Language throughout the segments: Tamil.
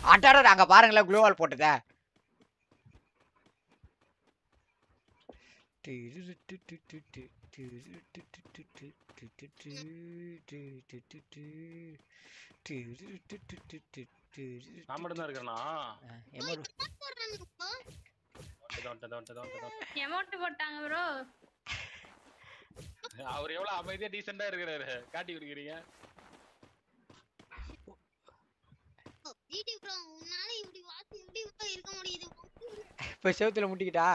அட்டாடா அங்க பாருங்களேன் குளோவால் போட்டத நான் மட்டும் தான் இருக்கேனா எமோட் எமௌண்ட் போட்டாங்க ப்ரோ அவர் எவ்வளவு அமைதியா டீசெண்டா இருக்கிறாரு காட்டி கொடுக்குறீங்க ஜிடி ப்ரோ உன்னால இப்படி வாசி எப்படி bro இருக்க முடியுது இப்ப செவுத்துல முட்டிக்கிட்டா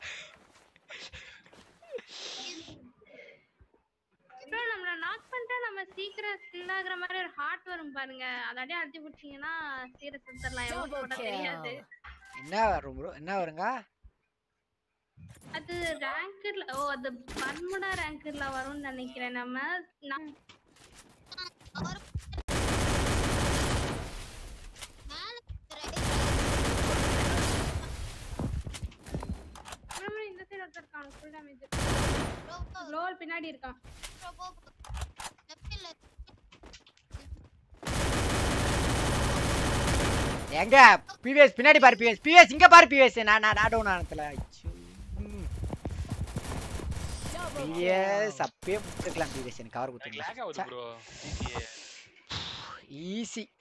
ப்ரோ நம்மள நாக் பண்ணிட்டா நம்ம சீக்கிரம் ஸ்கில் ஆகுற மாதிரி ஒரு ஹார்ட் வரும் பாருங்க அதை அப்படியே அழுத்தி பிடிச்சீங்கன்னா சீக்கிரம் செத்துடலாம் எமௌண்ட் போட தெரியாது என்ன வரும் ப்ரோ என்ன வருங்க அது ரேங்க்ல ஓ அது பன்முடா ரேங்க்ல வரும்னு நினைக்கிறேன் நம்ம நான் அவர் மேல நம்ம இந்த சைடு ஒருத்தர் இருக்கான் ஃபுல் டேமேஜ் ப்ரோ க்ளோவல் பின்னாடி இருக்கான் ப்ரோ போ லெஃப்ட்ல எங்க பிவிஎஸ் பின்னாடி பாரு பிவிஎஸ் பிவிஎஸ் இங்க பாரு பிவிஎஸ் நான் நான் நான் டவுன் ஆனதுல பிவிஎஸ் அப்பயே முடிச்சிருக்கலாம் பிவிஎஸ் எனக்கு கவர் எனக்கு லேக் ஆகுது கொடுத்துருக்கலாம் ப்ரோ ஈஸி